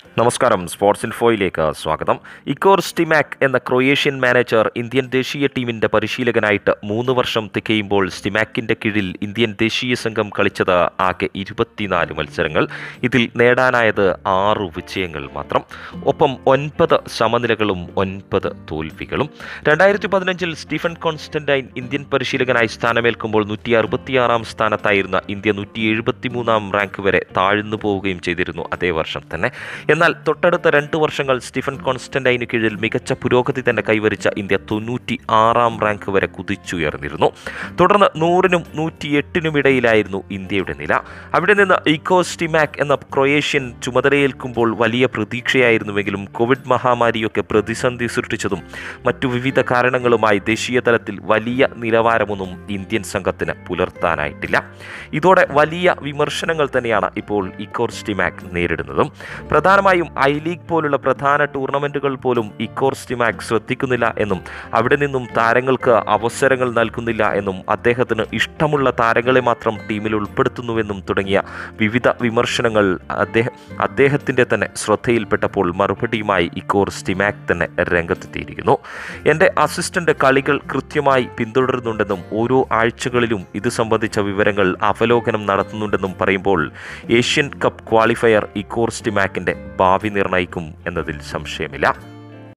നമസ്കാരം സ്പോർട്സ് ഇൻഫോയിലേക്ക് സ്വാഗതം ഇക്കോർ സ്റ്റിമാക് എന്ന ക്രൊയേഷ്യൻ മാനേജർ ഇന്ത്യൻ ദേശീയ ടീമിന്റെ പരിശീലകനായിട്ട് മൂന്ന് വർഷം തികയുമ്പോൾ സ്റ്റിമാക്കിന്റെ കീഴിൽ ഇന്ത്യൻ ദേശീയ സംഘം കളിച്ചത് ആകെ ഇരുപത്തിനാല് മത്സരങ്ങൾ ഇതിൽ നേടാനായത് ആറു വിജയങ്ങൾ മാത്രം ഒപ്പം ഒൻപത് സമനിലകളും ഒൻപത് തോൽവികളും രണ്ടായിരത്തി പതിനഞ്ചിൽ സ്റ്റീഫൻ കോൺസ്റ്റന്റൈൻ ഇന്ത്യൻ പരിശീലകനായി സ്ഥാനമേൽക്കുമ്പോൾ നൂറ്റി അറുപത്തിയാറാം സ്ഥാനത്തായിരുന്ന ഇന്ത്യ നൂറ്റി എഴുപത്തിമൂന്നാം റാങ്ക് വരെ താഴ്ന്നു പോവുകയും ചെയ്തിരുന്നു അതേ വർഷം തന്നെ എന്നാൽ തൊട്ടടുത്ത രണ്ട് വർഷങ്ങൾ സ്റ്റീഫൻ കോൺസ്റ്റന്റൈന് കീഴിൽ മികച്ച പുരോഗതി തന്നെ കൈവരിച്ച ഇന്ത്യ തൊണ്ണൂറ്റി ആറാം റാങ്ക് വരെ കുതിച്ചുയർന്നിരുന്നു തുടർന്ന് നൂറിനും നൂറ്റി എട്ടിനും ഇടയിലായിരുന്നു ഇന്ത്യയുടെ നില അവിടെ നിന്ന് ഇക്കോ സ്റ്റിമാക് എന്ന ക്രൊയേഷ്യൻ ചുമതലയേൽക്കുമ്പോൾ വലിയ പ്രതീക്ഷയായിരുന്നുവെങ്കിലും കോവിഡ് മഹാമാരിയൊക്കെ പ്രതിസന്ധി സൃഷ്ടിച്ചതും മറ്റു വിവിധ കാരണങ്ങളുമായി ദേശീയ തലത്തിൽ വലിയ നിലവാരമൊന്നും ഇന്ത്യൻ സംഘത്തിന് പുലർത്താനായിട്ടില്ല ഇതോടെ വലിയ വിമർശനങ്ങൾ തന്നെയാണ് ഇപ്പോൾ ഇക്കോർ സ്റ്റിമാക് നേരിടുന്നതും പ്രധാനമായും ഐ ലീഗ് പോലുള്ള പ്രധാന ടൂർണമെന്റുകൾ പോലും ഇക്കോർ സ്റ്റിമാക് ശ്രദ്ധിക്കുന്നില്ല എന്നും അവിടെ നിന്നും താരങ്ങൾക്ക് അവസരങ്ങൾ നൽകുന്നില്ല എന്നും അദ്ദേഹത്തിന് ഇഷ്ടമുള്ള താരങ്ങളെ മാത്രം ടീമിൽ ഉൾപ്പെടുത്തുന്നുവെന്നും തുടങ്ങിയ വിവിധ വിമർശനങ്ങൾ അദ്ദേഹം അദ്ദേഹത്തിൻ്റെ തന്നെ ശ്രദ്ധയിൽപ്പെട്ടപ്പോൾ മറുപടിയുമായി ഇക്കോർ സ്റ്റിമാക് തന്നെ രംഗത്തെത്തിയിരിക്കുന്നു എൻ്റെ അസിസ്റ്റൻ്റ് കളികൾ കൃത്യമായി പിന്തുടരുന്നുണ്ടെന്നും ഓരോ ആഴ്ചകളിലും ഇത് സംബന്ധിച്ച വിവരങ്ങൾ അവലോകനം നടത്തുന്നുണ്ടെന്നും പറയുമ്പോൾ ഏഷ്യൻ കപ്പ് ക്വാളിഫയർ ഇക്കോർ സ്റ്റിമാക്കിൻ്റെ ഭാവി നിർണ്ണയിക്കും എന്നതിൽ സംശയമില്ല